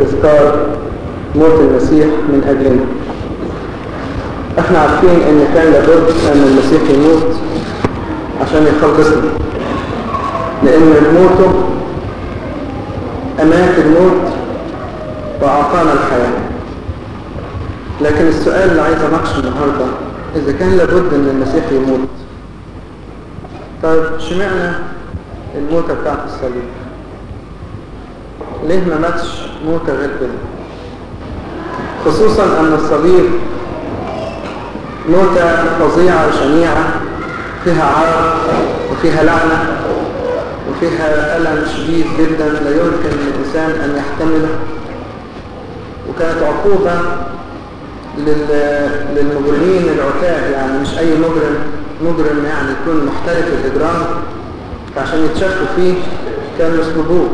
تذكار موت المسيح من أجلنا احنا عارفين ان كان لابد ان المسيح يموت عشان يخلصنا لان موته امات الموت واعطانا الحياة لكن السؤال اللي عايز اناقشه النهاردة اذا كان لابد ان المسيح يموت طيب شمعنا الموتة بتاعت الصليب ليه ما ماتش موتة غير كده خصوصا ان الصليب موتة فظيعة وشنيعة فيها عار وفيها لعنة وفيها ألم شديد جدا لا يمكن للإنسان أن يحتمله وكانت عقوبة للمجرمين العتاد يعني مش أي مجرم مجرم يعني يكون محترف الإجرام فعشان يتشكوا فيه كانوا يصلبوه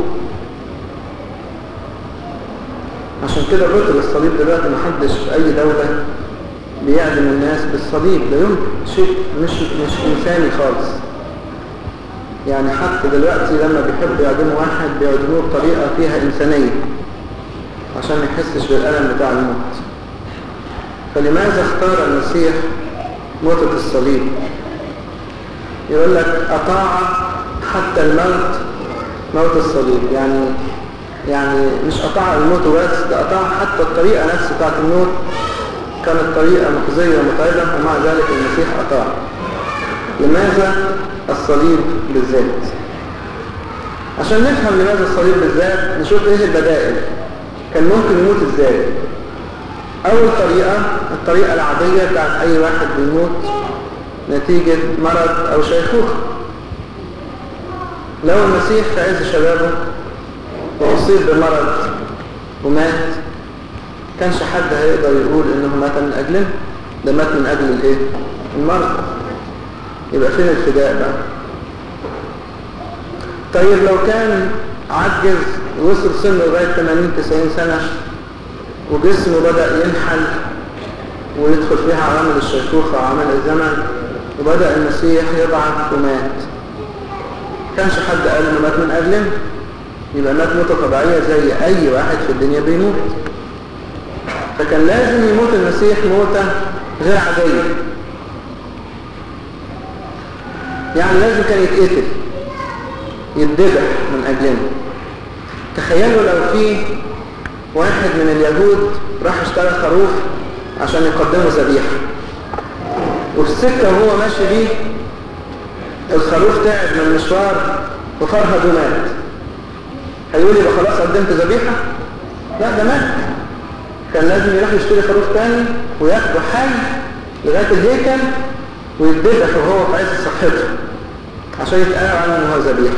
عشان كده بطل الصليب دلوقتي محدش في أي دولة بيعدم الناس بالصليب لا يمكن شيء مش مش إنساني خالص يعني حتى دلوقتي لما بيحبوا يعدموا واحد بيعدموه بطريقة فيها إنسانية عشان ما يحسش بالألم بتاع الموت فلماذا اختار المسيح موتة الصليب يقول لك أطاع حتى الموت موت الصليب يعني يعني مش أطاع الموت بس ده أطاع حتى الطريقة نفسها بتاعت الموت كانت طريقة مخزية ومتعبة ومع ذلك المسيح أطاع لماذا الصليب بالذات عشان نفهم لماذا الصليب بالذات نشوف ايه البدائل كان ممكن يموت ازاي اول طريقة الطريقة العادية بتاعت اي واحد بيموت نتيجة مرض او شيخوخة لو المسيح في عز شبابه واصيب بمرض ومات كانش حد هيقدر يقول انه مات من اجله ده مات من اجل الايه المرض يبقى فين الفداء بقى طيب لو كان عجز وصل سنه لغاية 80 90 سنة وجسمه بدأ ينحل ويدخل فيها عوامل الشيخوخة وعوامل الزمن وبدأ المسيح يضعف ومات كانش حد قال انه مات من اجله يبقى مات موتة طبيعية زي اي واحد في الدنيا بيموت فكان لازم يموت المسيح موتة غير عادية يعني لازم كان يتقتل يتذبح من أجلنا تخيلوا لو في واحد من اليهود راح اشترى خروف عشان يقدمه ذبيحة وفي السكة وهو ماشي بيه الخروف تعب من المشوار وفرهد ومات هيقول يبقى خلاص قدمت ذبيحة لا ده مات كان لازم يروح يشتري خروف تاني وياخده حي لغاية الهيكل ويتذبح وهو في عز صحته عشان يتقال عنه ان هو ذبيحه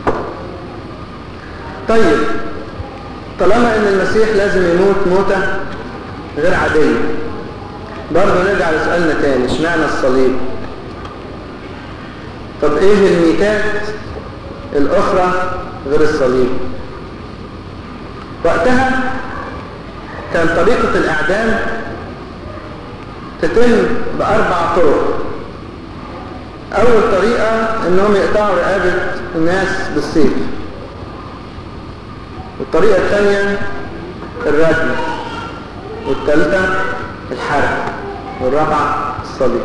طيب طالما ان المسيح لازم يموت موتة غير عادية برضه نرجع لسؤالنا تاني اشمعنى الصليب طب ايه الميتات الاخرى غير الصليب وقتها كان طريقة الاعدام تتم باربع طرق اول طريقة انهم يقطعوا رقابة الناس بالسيف والطريقة الثانية الرجم والثالثة الحرق والرابعة الصليب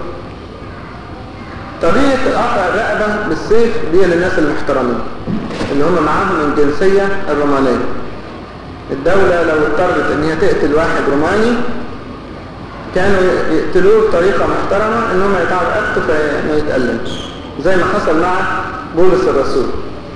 طريقة قطع الرقبة بالسيف دي للناس المحترمين اللي هم معاهم الجنسية الرومانية الدولة لو اضطرت ان هي تقتل واحد روماني كانوا يقتلوه بطريقة محترمة انهم يقطعوا رقبته فما يتألمش زي ما حصل مع بولس الرسول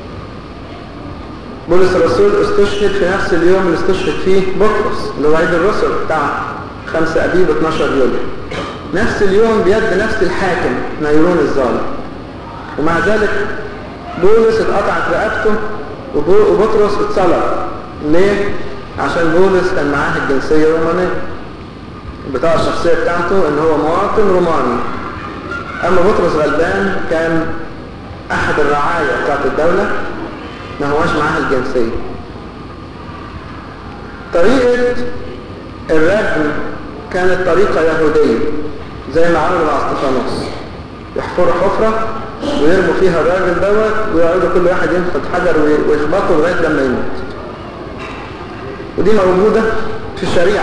بولس الرسول استشهد في نفس اليوم اللي استشهد فيه بطرس اللي هو عيد الرسل بتاع 5 أبيب 12 يوليو نفس اليوم بيد نفس الحاكم نيرون الظالم ومع ذلك بولس اتقطعت رقبته وبطرس اتصلب ليه؟ عشان بولس كان معاه الجنسية الرومانية بتاع الشخصية بتاعته ان هو مواطن روماني اما بطرس غلبان كان احد الرعاية بتاعت الدولة ما هواش معاها الجنسية طريقة الرجم كانت طريقة يهودية زي ما عملوا مع استفانوس يحفروا حفرة ويرموا فيها الراجل دوت ويقعدوا كل واحد ينفض حجر ويخبطه لغاية لما يموت ودي موجودة في الشريعة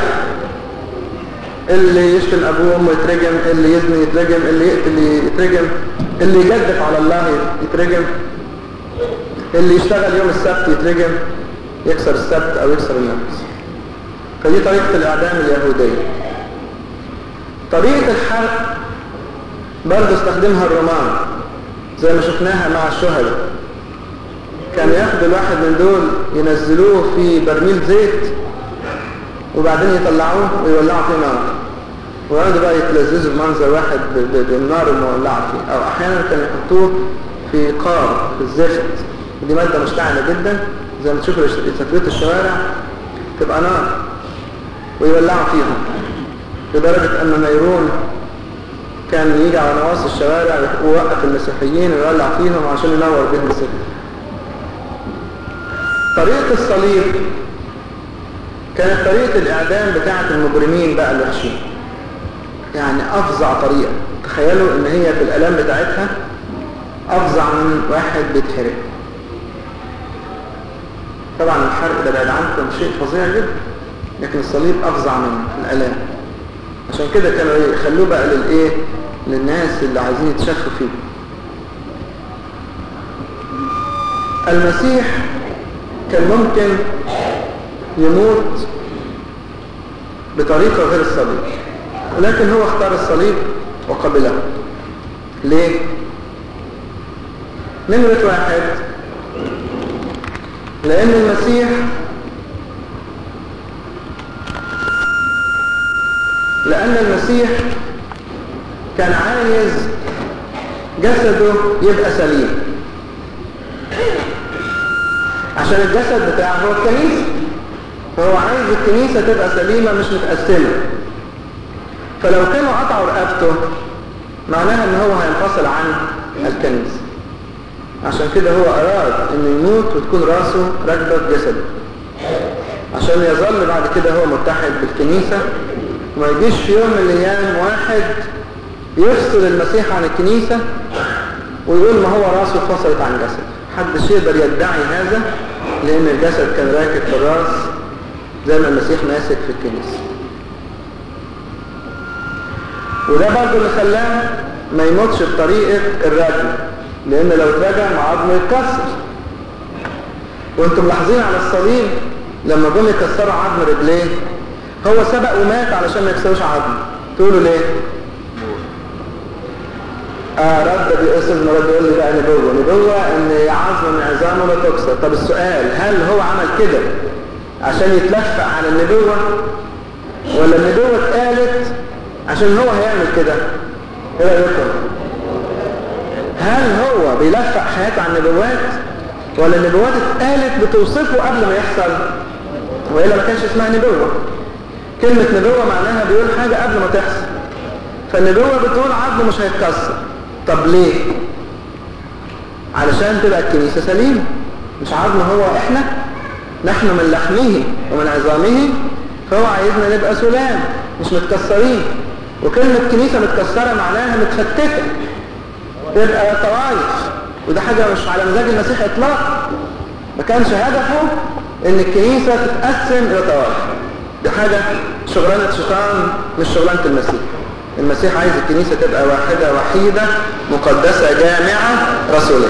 اللي يشتم أبوه وأمه يترجم اللي يزني يترجم اللي يقتل يترجم اللي يجدف على الله يترجم اللي يشتغل يوم السبت يترجم يكسر السبت أو يكسر النفس فدي طريقة الإعدام اليهودية طريقة الحرق برضه استخدمها الرومان زي ما شفناها مع الشهداء كانوا ياخدوا الواحد من دول ينزلوه في برميل زيت وبعدين يطلعوه ويولعوا فيه نار ويقعدوا بقى يتلذذوا بمنظر واحد بالنار المولعة فيه أو أحيانا كانوا يحطوه في قار في الزفت ودي مادة مشتعلة جدا زي ما تشوفوا سفرية الشوارع تبقى نار ويولعوا فيهم لدرجة أن نيرون كان يجي على نواصي الشوارع ويوقف المسيحيين ويولع فيهم عشان ينور بهم السجن طريقة الصليب كانت طريقة الإعدام بتاعة المجرمين بقى الوحشين يعني أفظع طريقة تخيلوا إن هي في الألام بتاعتها أفظع من واحد بيتحرق طبعا الحرق ده بعد عنكم شيء فظيع جدا لكن الصليب أفظع منه في الألام عشان كده كانوا يخلوه بقى للإيه للناس اللي عايزين يتشفوا فيه المسيح كان ممكن يموت بطريقة غير الصليب ولكن هو اختار الصليب وقبله ليه؟ نمرة واحد لأن المسيح لأن المسيح كان عايز جسده يبقى سليم عشان الجسد بتاعه هو الكنيسة فهو عايز الكنيسة تبقى سليمة مش متقسمة فلو كانوا قطعوا رقبته معناها ان هو هينفصل عن الكنيسة عشان كده هو أراد انه يموت وتكون راسه راكبة في جسده عشان يظل بعد كده هو متحد بالكنيسة وما يجيش في يوم من الأيام واحد يفصل المسيح عن الكنيسة ويقول ما هو راسه فصلت عن جسد محدش يقدر يدعي هذا لأن الجسد كان راكب في الراس زي ما المسيح ماسك في الكنيسة وده برضه اللي خلاه ما يموتش بطريقة الرجل لأن لو اترجع عظمه يتكسر وانتم ملاحظين على الصليب لما جم يكسروا عظم رجليه هو سبق ومات علشان ما يكسروش عظمه تقولوا ليه؟ آه رد بيقصد رد يقول لي بقى نبوة نبوة ان عظم من عظامه لا تكسر طب السؤال هل هو عمل كده عشان يتلفق عن النبوة ولا النبوة اتقالت عشان هو هيعمل كده ايه رأيكم هل هو بيلفق حياته عن النبوات ولا النبوات اتقالت بتوصفه قبل ما يحصل وإلا ما كانش اسمها نبوة كلمة نبوة معناها بيقول حاجة قبل ما تحصل فالنبوة بتقول عظمه مش هيتكسر طب ليه علشان تبقى الكنيسة سليمة مش عظمه هو احنا نحن من لحمه ومن عظامه فهو عايزنا نبقى سلام مش متكسرين وكلمة كنيسة متكسرة معناها متفتتة تبقى طوائف وده حاجة مش على مزاج المسيح اطلاقا ما كانش هدفه ان الكنيسة تتقسم الى طوائف دي حاجة شغلانة شيطان مش شغلانة المسيح المسيح عايز الكنيسة تبقى واحدة وحيدة مقدسة جامعة رسولية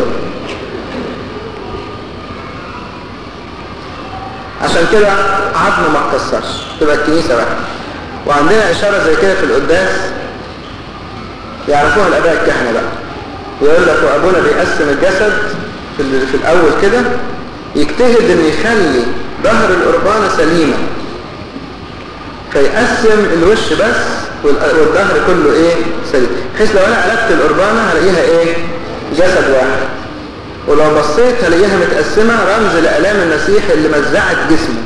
عشان كده عظمه ما اتكسرش تبقى الكنيسة واحدة وعندنا إشارة زي كده في القداس يعرفوها الآباء الكهنة بقى يقول لك وأبونا بيقسم الجسد في, في الأول كده يجتهد إن يخلي ظهر القربانة سليمة فيقسم الوش بس والظهر كله ايه سليم بحيث لو انا قلبت القربانة هلاقيها ايه جسد واحد ولو بصيت هلاقيها متقسمة رمز لألام المسيح اللي مزعت جسمه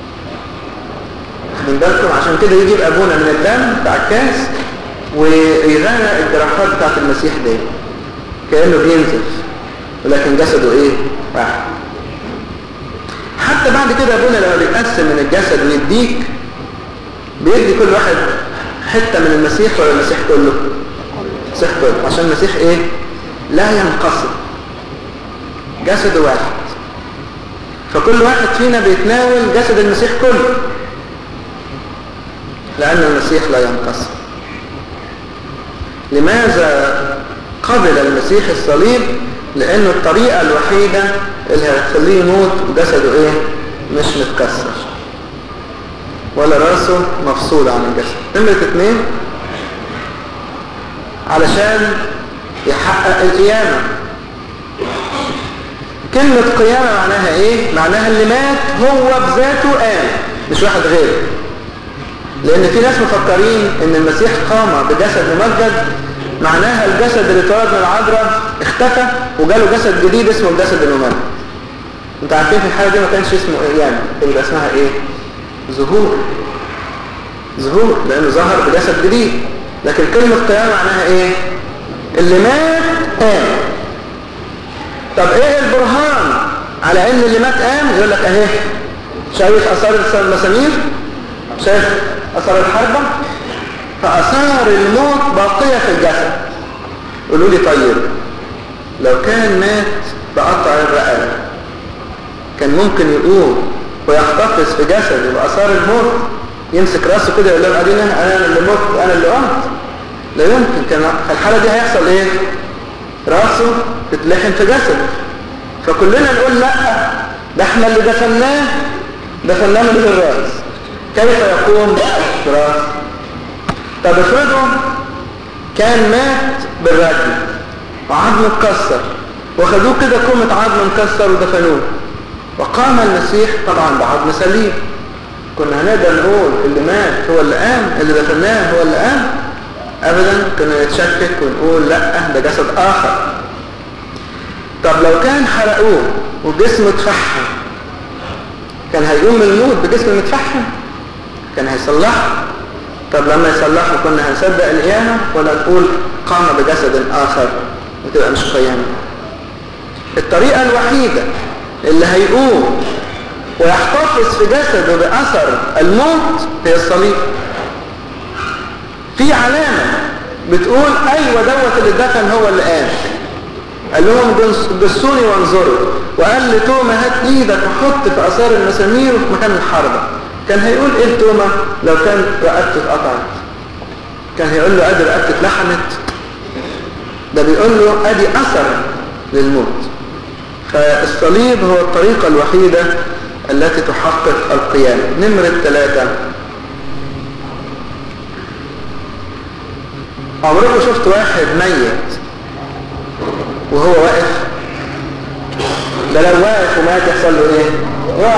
من بالكم عشان كده يجيب ابونا من الدم بتاع الكاس ويغنى الجراحات بتاعت المسيح دي كأنه بينزف ولكن جسده ايه واحد حتى بعد كده ابونا لما بيقسم من الجسد ويديك بيدي كل واحد حتة من المسيح ولا المسيح كله المسيح كله عشان المسيح ايه لا ينقسم جسد واحد فكل واحد فينا بيتناول جسد المسيح كله لأن المسيح لا ينقسم لماذا قبل المسيح الصليب لأنه الطريقة الوحيدة اللي هتخليه يموت جسده ايه مش متكسر ولا راسه مفصول عن الجسد نمرة اتنين علشان يحقق القيامة كلمة قيامة معناها ايه معناها اللي مات هو بذاته قام مش واحد غيره لان في ناس مفكرين ان المسيح قام بجسد ممجد معناها الجسد اللي اتولد من العذراء اختفى وجاله جسد جديد اسمه الجسد الممجد انت عارفين في الحالة دي ما كانش اسمه قيامة يبقى اسمها ايه ظهور ظهور لانه ظهر بجسد جديد لكن كلمة قيامة معناها ايه اللي مات قام طب ايه البرهان على ان اللي مات قام يقول لك اهي شايف اثار المسامير شايف اثار الحربة فاثار الموت باقية في الجسد قولوا لي طيب لو كان مات بقطع الرقبة كان ممكن يقوم ويحتفظ في جسده بأثار الموت يمسك راسه كده يقول لهم ادينا انا اللي مت انا اللي قمت لا يمكن كان في الحالة دي هيحصل ايه راسه تتلحم في جسده فكلنا نقول لا ده احنا اللي دفناه دفناه من غير راس كيف يقوم براس طب افرضوا كان مات بالرجل وعظمه اتكسر وخدوه كده كومة عظم مكسر ودفنوه وقام المسيح طبعا بعظم سليم كنا هنقدر نقول اللي مات هو اللي قام اللي دفناه هو اللي قام ابدا كنا نتشكك ونقول لا ده جسد اخر طب لو كان حرقوه وجسمه اتفحم كان هيقوم من الموت بجسم متفحم كان هيصلحه طب لما يصلحه كنا هنصدق القيامة ولا نقول قام بجسد آخر وتبقى مش قيامة الطريقة الوحيدة اللي هيقوم ويحتفظ في جسده بأثر الموت هي الصليب في علامة بتقول أيوة دوت اللي دفن هو اللي قام قال لهم بصوني وانظروا وقال لتوما هات ايدك وحط في اثار المسامير وفي مكان الحربة كان هيقول ايه لتوما لو كان رقبته اتقطعت كان هيقول له ادي رقبتي اتلحمت ده بيقول له ادي اثر للموت فالصليب هو الطريقة الوحيدة التي تحقق القيامة نمرة ثلاثة عمركم شفت واحد ميت وهو واقف ده لو واقف ومات يحصل له ايه يقع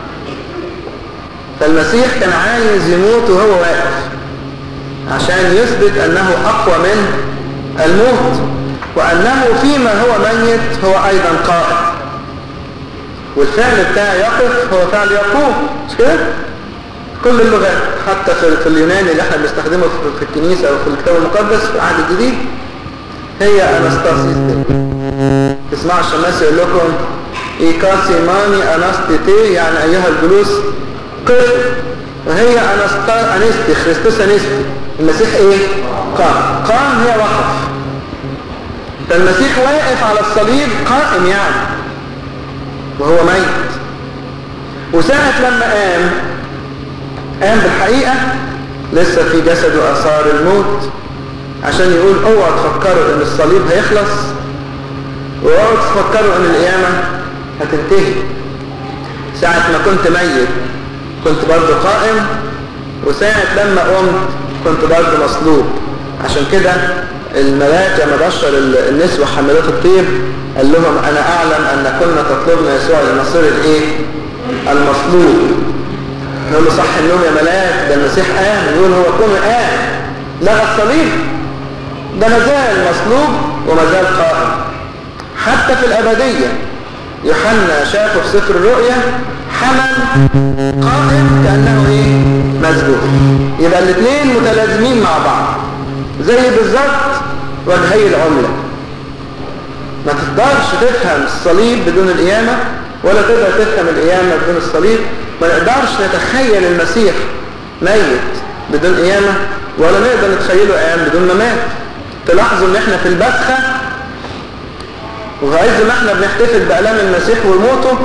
فالمسيح كان عايز يموت وهو واقف عشان يثبت انه اقوى من الموت وانه فيما هو ميت هو ايضا قائم والفعل بتاع يقف هو فعل يقوم مش كده كل اللغات حتى في, في اليوناني اللي احنا بنستخدمه في الكنيسة او في الكتاب المقدس في العهد الجديد هي انستاسيس تسمعوا الشماس يقول لكم ايكاسي ماني انستيتي يعني ايها الجلوس قف وهي انستا انستي خريستوس انستي المسيح ايه قام قام هي وقف فالمسيح واقف على الصليب قائم يعني وهو ميت وساعة لما قام قام بالحقيقة لسه في جسده اثار الموت عشان يقول اوعوا تفكروا ان الصليب هيخلص واوعوا تفكروا ان القيامة هتنتهي ساعة ما كنت ميت كنت برضه قائم وساعة لما قمت كنت برضه مصلوب عشان كده الملاك لما بشر النسوة حملات الطيب قال لهم انا اعلم ان كنا تطلبنا يسوع لمصير الايه المصلوب نقول له صح النوم يا ملاك ده المسيح قام يقول هو كون قام لغى الصليب ده مازال مصلوب ومازال قائم حتى في الأبدية يوحنا شافه في سفر الرؤيا حمل قائم كأنه ايه مسجود يبقى الاثنين متلازمين مع بعض زي بالظبط وجهي العملة ما تقدرش تفهم الصليب بدون القيامة ولا تقدر تفهم القيامة بدون الصليب ما نقدرش نتخيل المسيح ميت بدون قيامة ولا نقدر نتخيله قيام بدون ما مات تلاحظوا ان احنا في البسخة وعز ما احنا بنحتفل بألام المسيح وموته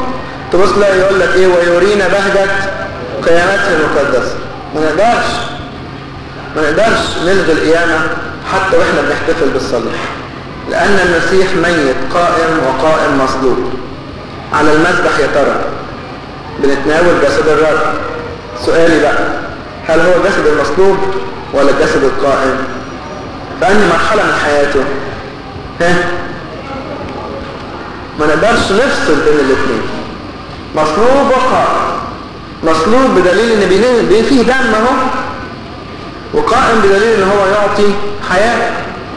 تبص لا يقول لك ايه ويرينا بهجة قيامته المقدسة ما نقدرش ما نقدرش نلغي القيامة حتى واحنا بنحتفل بالصلاة لأن المسيح ميت قائم وقائم مصلوب على المذبح يا ترى بنتناول جسد الرب سؤالي بقى هل هو جسد المصلوب ولا الجسد القائم فأني مرحلة من حياته ها ما نقدرش نفصل بين الاثنين مصلوب وقائم مصلوب بدليل ان بين فيه دم اهو وقائم بدليل ان هو يعطي حياة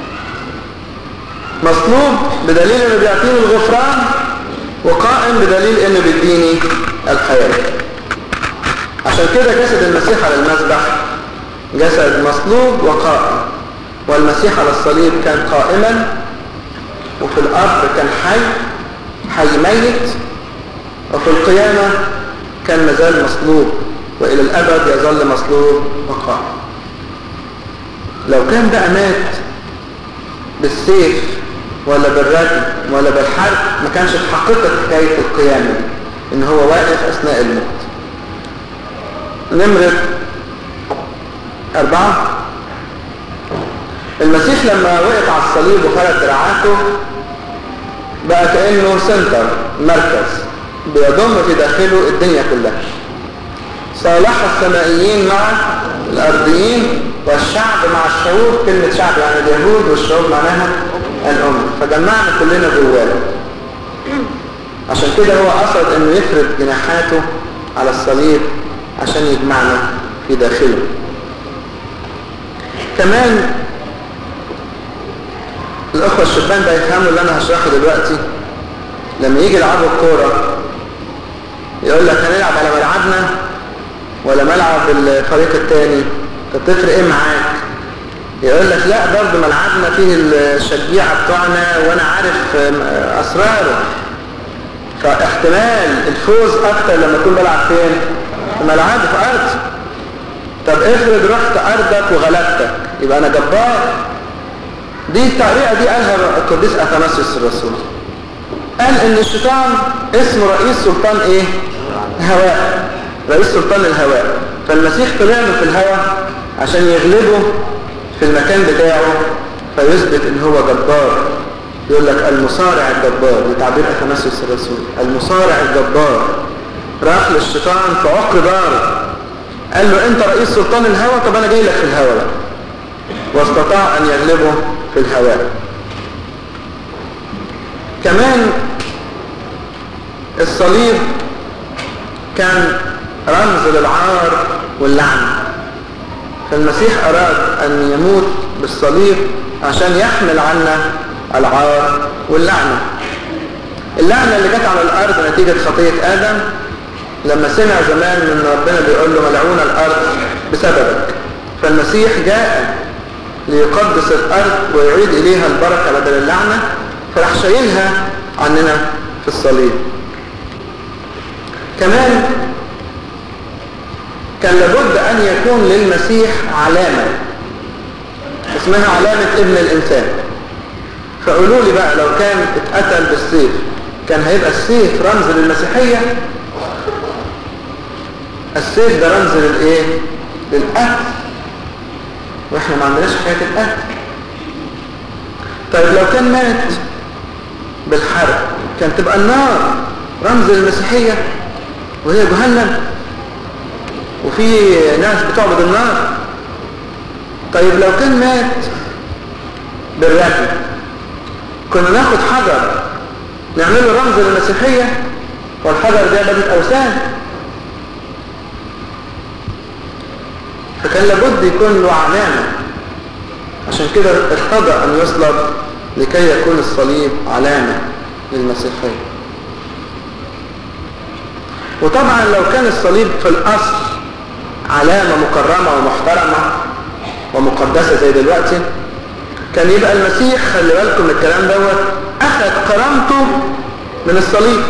مصلوب بدليل انه بيعطيني الغفران وقائم بدليل انه بيديني الحياة عشان كده جسد المسيح على المذبح جسد مصلوب وقائم والمسيح على الصليب كان قائما وفي الأرض كان حي حي ميت وفي القيامة كان مازال مصلوب وإلى الأبد يظل مصلوب وقائم لو كان بقى مات بالسيف ولا بالرجل ولا بالحرب ما كانش اتحققت حكاية القيامة ان هو واقف اثناء الموت نمرة اربعة المسيح لما وقف على الصليب وفرد دراعاته بقى كأنه سنتر مركز بيضم في داخله الدنيا كلها صالح السمائيين مع الأرضيين والشعب مع الشعوب كلمة شعب يعني اليهود والشعوب معناها الأمة فجمعنا كلنا جواه عشان كده هو قصد انه يفرد جناحاته على الصليب عشان يجمعنا في داخله كمان الأخوة الشبان ده يفهموا اللي أنا هشرحه دلوقتي لما يجي يلعبوا الكورة يقول لك هنلعب على ملعبنا ولا ملعب الفريق التاني طب تفرق ايه معاك يقول لك لا برضه ملعبنا فيه الشجيعة بتوعنا وانا عارف اسراره فاحتمال الفوز اكتر لما اكون بلعب فين في ملعبي في ارض طب افرض رحت ارضك وغلبتك يبقى انا جبار دي الطريقة دي قالها القديس اثناسيوس الرسول قال ان الشيطان اسمه رئيس سلطان ايه هواء رئيس سلطان الهواء فالمسيح طلع له في الهواء عشان يغلبه في المكان بتاعه فيثبت ان هو جبار يقول لك المصارع الجبار لتعبير اثناسيوس الرسول المصارع الجبار راح للشيطان في عقر داره قال له انت رئيس سلطان الهوى طب انا جاي لك في الهوى بقى واستطاع ان يغلبه في الهواء كمان الصليب كان رمز للعار واللعنة فالمسيح أراد أن يموت بالصليب عشان يحمل عنا العار واللعنة اللعنة اللي جت على الأرض نتيجة خطية آدم لما سمع زمان من ربنا بيقول له ملعون الأرض بسببك فالمسيح جاء ليقدس الأرض ويعيد إليها البركة بدل اللعنة فراح شايلها عننا في الصليب كمان كان لابد أن يكون للمسيح علامة اسمها علامة ابن الإنسان فقولوا لي بقى لو كان اتقتل بالسيف كان هيبقى السيف رمز للمسيحية السيف ده رمز للايه للقتل واحنا ما عندناش حكايه القتل طيب لو كان مات بالحرب كان تبقى النار رمز للمسيحيه وهي جهنم وفي ناس بتعبد النار طيب لو كان مات بالرجل كنا ناخد حجر نعمله رمز للمسيحيه والحجر ده عباده اوثان فكان لابد يكون له علامة عشان كده ارتضى أن يصلب لكي يكون الصليب علامة للمسيحية وطبعا لو كان الصليب في الأصل علامة مكرمة ومحترمة ومقدسة زي دلوقتي كان يبقى المسيح خلي بالكم من الكلام دوت أخذ كرامته من الصليب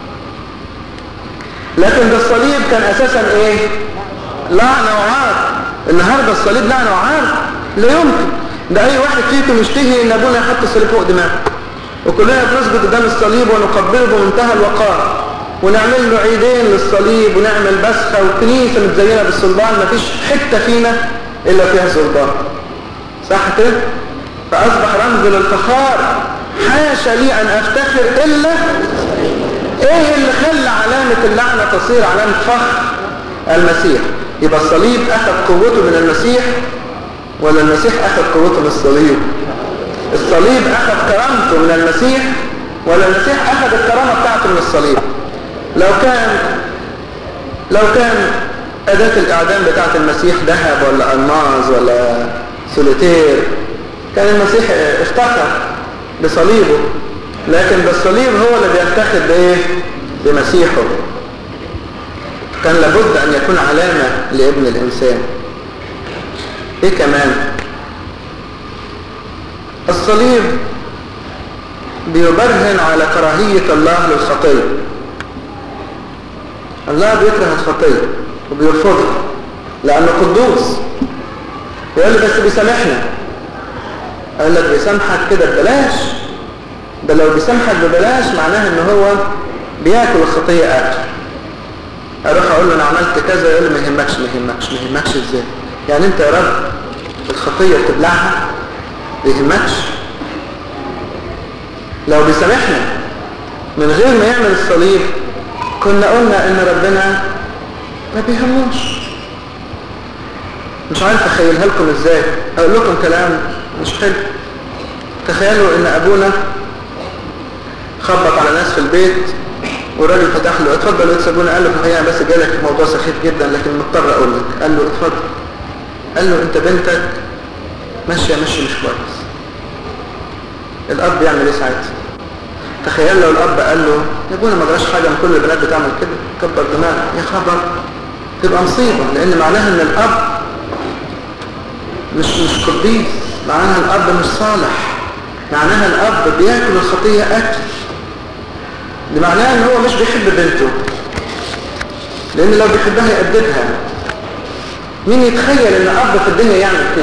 لكن ده الصليب كان أساسا إيه لعنة وعار النهاردة الصليب لعنة وعار لا يمكن ده أي واحد فيكم يشتهي إن أبونا يحط الصليب فوق دماغه وكلنا بنسجد قدام الصليب ونقبله بمنتهى الوقار ونعمل له عيدين للصليب ونعمل بسخة وكنيسة متزينة بالسلطان مفيش حتة فينا إلا فيها سلطان صح كده؟ فأصبح رمز للفخار حاشا لي أن أفتخر إلا إيه اللي خلى علامة اللعنة تصير علامة فخر المسيح يبقى الصليب أخذ قوته من المسيح ولا المسيح أخذ قوته من الصليب الصليب أخذ كرامته من المسيح ولا المسيح أخذ الكرامة بتاعته من الصليب لو كان لو كان أداة الإعدام بتاعت المسيح ذهب ولا ألماظ ولا سوليتير كان المسيح افتخر بصليبه لكن بالصليب هو اللي بيفتخر بايه بمسيحه كان لابد ان يكون علامة لابن الانسان ايه كمان الصليب بيبرهن على كراهية الله للخطية الله بيكره الخطية وبيرفضها لأنه قدوس يقول لي بس بيسامحنا قال لك بيسامحك كده ببلاش ده لو بيسامحك ببلاش معناها ان هو بياكل الخطية اكل اروح اقول له انا عملت كذا يقول لي ما يهمكش ما يهمكش ما يهمكش ازاي يعني انت يا رب الخطية بتبلعها ما يهمكش لو بيسامحنا من غير ما يعمل الصليب كنا قلنا ان ربنا ما بيهموش مش عارف اخيلها لكم ازاي اقول لكم كلام مش حلو تخيلوا ان ابونا خبط على ناس في البيت والراجل فتح له اتفضل يا ابونا قال له في الحقيقه بس جالك في موضوع سخيف جدا لكن مضطر اقول لك قال له اتفضل قال له انت بنتك ماشيه ماشي مش كويس الاب يعمل ايه ساعتها تخيل لو الاب قال له يا ابونا ما جراش حاجه من كل البنات بتعمل كده كبر دماغك يا خبر تبقى مصيبه لان معناها ان الاب مش مش قديس معناها الاب مش صالح معناها الاب بياكل الخطيه اكل ده معناها ان هو مش بيحب بنته لان لو بيحبها يأدبها مين يتخيل ان اب في الدنيا يعمل كده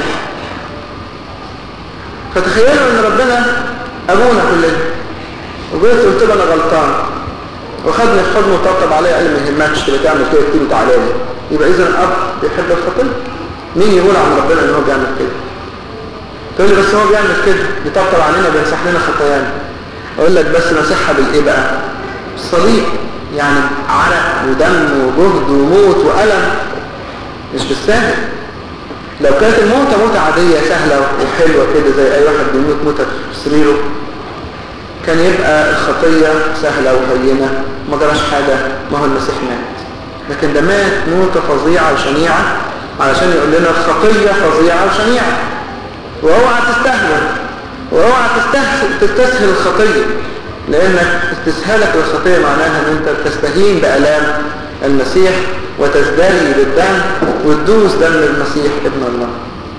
فتخيلوا ان ربنا ابونا كلنا وجيت قلت له انا غلطان وخدني في حضنه وطبطب عليا قال لي ما يهمكش تبقى تعمل كده تيجي تعالى لي يبقى اذا الاب بيحب الخطيه مين يقول عن ربنا ان هو بيعمل كده تقول لي بس هو بيعمل كده بيطبطب علينا بيمسح لنا خطايانا اقول لك بس مسحها بالايه بقى الصليب يعني عرق ودم وجهد وموت والم مش بالسهل لو كانت الموتة موتة عادية سهلة وحلوة كده زي أي واحد بيموت موتة في سريره كان يبقى الخطية سهلة وهينة ما جراش حاجة ما هو المسيح مات لكن ده مات موتة فظيعة وشنيعة علشان يقول لنا الخطية فظيعة وشنيعة واوعى تستهون واوعى تستسهل, تستسهل الخطية لأنك استسهالك للخطية معناها أن أنت تستهين بألام المسيح وتزدري بالدم وتدوس دم المسيح ابن الله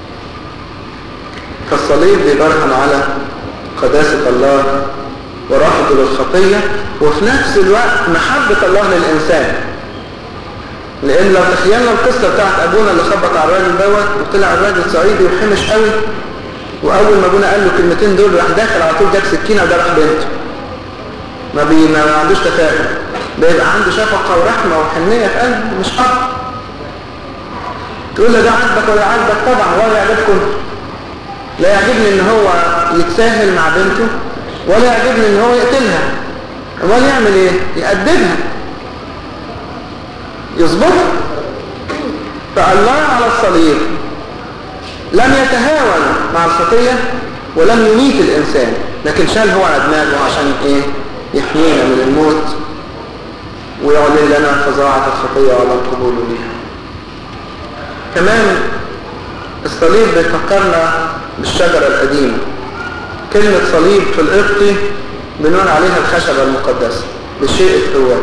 فالصليب بيبرهن على قداسة الله ورفضه للخطية وفي نفس الوقت محبة الله للإنسان لأن لو تخيلنا القصة بتاعت أبونا اللي خبط على الراجل دوت وطلع الراجل صعيدي وحمش قوي وأول ما أبونا قال له الكلمتين دول راح داخل على طول جاب سكينة وده راح بنته ما, بي ما عندوش تفاهم ده يبقى عنده شفقة ورحمة وحنية في قلبه مش أب تقول له ده عاجبك ولا عاجبك طبعا ولا يعجبكم لا يعجبني ان هو يتساهل مع بنته ولا يعجبني ان هو يقتلها امال يعمل ايه يأدبها يظبطها فالله على الصليب لم يتهاون مع الخطية ولم يميت الإنسان لكن شال هو على دماغه عشان إيه يحمينا من الموت ويعلن لنا فظاعة الخطية ولا القبول لها كمان الصليب بيفكرنا بالشجرة القديمة كلمة صليب في القبطي بنقول عليها الخشبة المقدسة بالشيء الثواب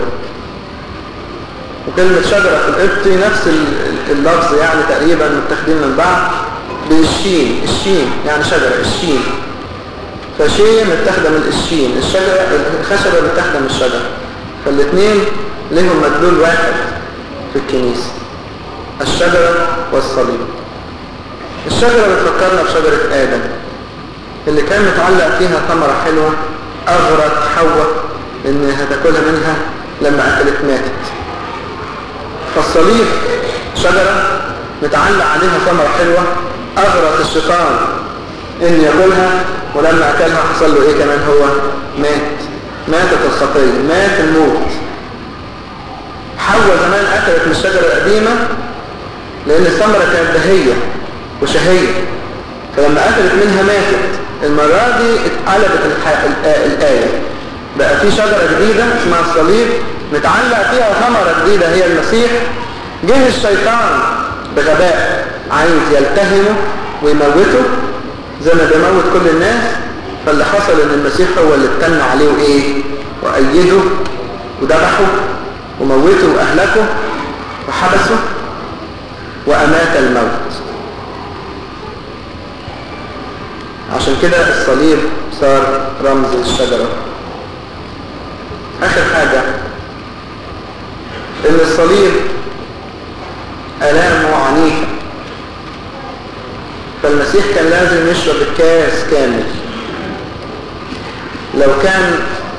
وكلمة شجرة في القبطي نفس اللفظ يعني تقريبا متاخدين من بعض بالشين الشين يعني شجرة الشين فشيء متاخدة من الشين الشجرة الخشبة متاخدة من الشجرة فالاثنين لهم مدلول واحد في الكنيسة الشجرة والصليب الشجرة بتفكرنا بشجرة آدم اللي كان متعلق فيها ثمرة حلوة أغرت حواء إن هتاكلها منها لما أكلت ماتت فالصليب شجرة متعلق عليها ثمرة حلوة أغرت الشيطان إن يأكلها ولما أكلها حصل له إيه كمان هو مات ماتت الخطية مات الموت حواء زمان أكلت من الشجرة القديمة لأن الثمرة كانت بهية وشهية فلما أكلت منها ماتت المرة دي اتقلبت الآية بقى في شجرة جديدة اسمها الصليب متعلق فيها ثمرة جديدة هي المسيح جه الشيطان بغباء عايز يلتهمه ويموته زي ما بيموت كل الناس فاللي حصل ان المسيح هو اللي اتن عليه وايه وأيده وذبحه وموته وأهلكه وحبسه وأمات الموت عشان كده الصليب صار رمز الشجرة آخر حاجة إن الصليب ألامه عنيفة فالمسيح كان لازم يشرب الكاس كامل لو كان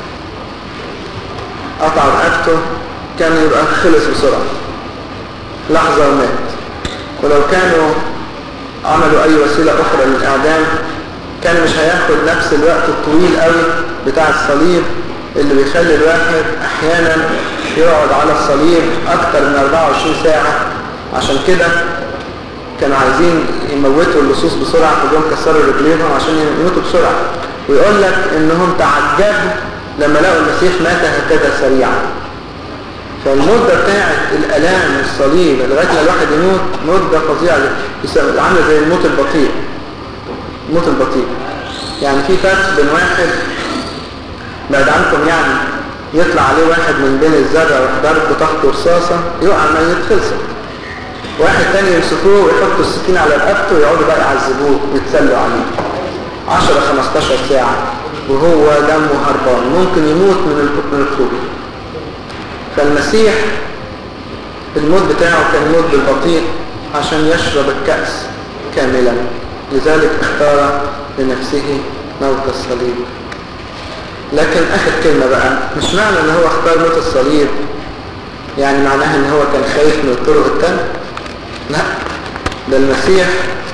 قطع رقبته كان يبقى خلص بسرعة لحظة ومات ولو كانوا عملوا أي وسيلة أخرى للإعدام كان مش هياخد نفس الوقت الطويل قوي بتاع الصليب اللي بيخلي الواحد أحيانا يقعد على الصليب أكتر من 24 ساعة عشان كده كانوا عايزين يموتوا اللصوص بسرعة فجم كسروا رجليهم عشان يموتوا بسرعة ويقول لك انهم تعجبوا لما لقوا المسيح مات هكذا سريعا فالمدة بتاعت الألام والصليب لغاية ما الواحد يموت مدة فظيعة عاملة زي الموت البطيء الموت البطيء يعني في فرق بين واحد بعد عنكم يعني يطلع عليه واحد من بين الزرع وضرب بطخت ورصاصة يقع ما يتخلصه واحد تاني يمسكوه ويحطوا السكين على رقبته ويقعدوا بقى يعذبوه ويتسلوا عليه 10 15 ساعة وهو دمه هربان ممكن يموت من من الخوف فالمسيح الموت بتاعه كان موت بالبطيء عشان يشرب الكأس كاملا لذلك اختار لنفسه موت الصليب لكن اخر كلمة بقى مش معنى ان هو اختار موت الصليب يعني معناها ان هو كان خايف من الطرق التانية لا ده المسيح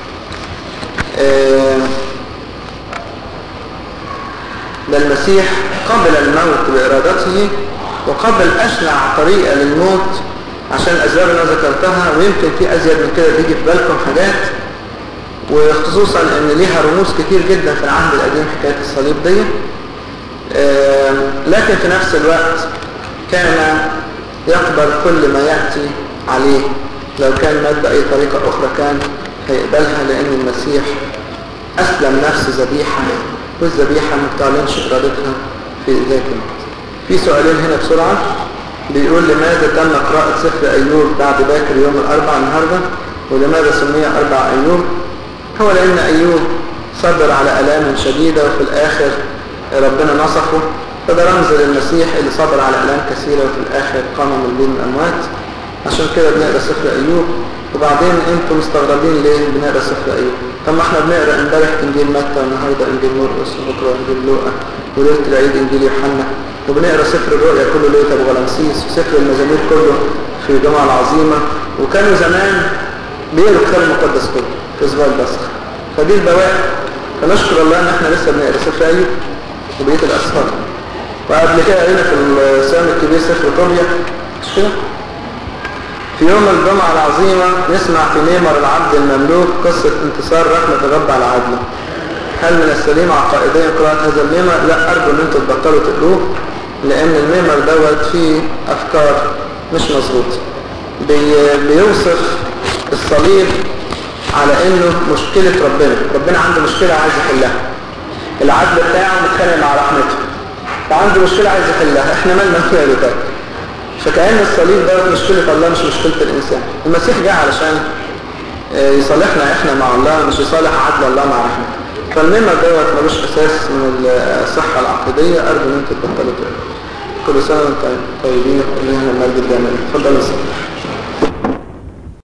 آه ده المسيح قبل الموت بإرادته وقبل أشنع طريقة للموت عشان الأسباب اللي أنا ذكرتها ويمكن في أزيد من كده تيجي في بالكم حاجات وخصوصا أن ليها رموز كتير جدا في العهد القديم حكاية الصليب دي آه لكن في نفس الوقت كان يقبل كل ما يأتي عليه لو كان مات بأي طريقة أخرى كان هيقبلها لأن المسيح أسلم نفسه ذبيحة والذبيحة ما بتعلنش إرادتها في ذاك الموت في سؤالين هنا بسرعة بيقول لماذا تم قراءة سفر أيوب بعد باكر يوم الأربع النهاردة ولماذا سمي أربع أيوب هو لأن أيوب صبر على ألام شديدة وفي الآخر ربنا نصفه فده رمز للمسيح اللي صبر على ألام كثيرة وفي الآخر قام من بين الأموات عشان كده بنقرأ سفر أيوب وبعدين انتم مستغربين ليه بنقرأ سفر أيوب طب ما احنا بنقرأ امبارح إنجيل متى النهاردة إنجيل مرقس وبكرة إنجيل لوقا وليلة العيد إنجيل يوحنا وبنقرأ سفر الرؤيا كله ليلة أبو غلامسيس وسفر المزامير كله في الجمعة العظيمة وكانوا زمان بيقروا الكتاب المقدس كله في أسبوع البصخ فدي البواقي فنشكر الله إن احنا لسه بنقرأ سفر أيوب وبقية الأسفار وقبل كده قرينا في الصيام الكبير سفر طوبيا مش كده؟ في يوم الجمعة العظيمة نسمع في نيمر العبد المملوك قصة انتصار رحمة الرب على عدله هل من السليم عقائديا قراءة هذا الميمر؟ لا أرجو أن انتم تبطلوا تقروه لأن الميمر دوت فيه أفكار مش مظبوطة بي بيوصف الصليب على انه مشكلة ربنا ربنا عنده مشكلة عايز يحلها العدل بتاعه متخانق مع رحمته فعنده مشكلة عايز يحلها احنا مالنا فيها بتاعه فكأن الصليب دوت مشكلة الله مش مشكلة الإنسان المسيح جاء علشان يصالحنا احنا مع الله مش يصالح عدل الله مع رحمته فالميمر دوت ملوش أساس من الصحة العقدية أرجو أن انتم تبطلوا كل سنة وانتم طيبين وكلنا المجد الجامعي اتفضل يا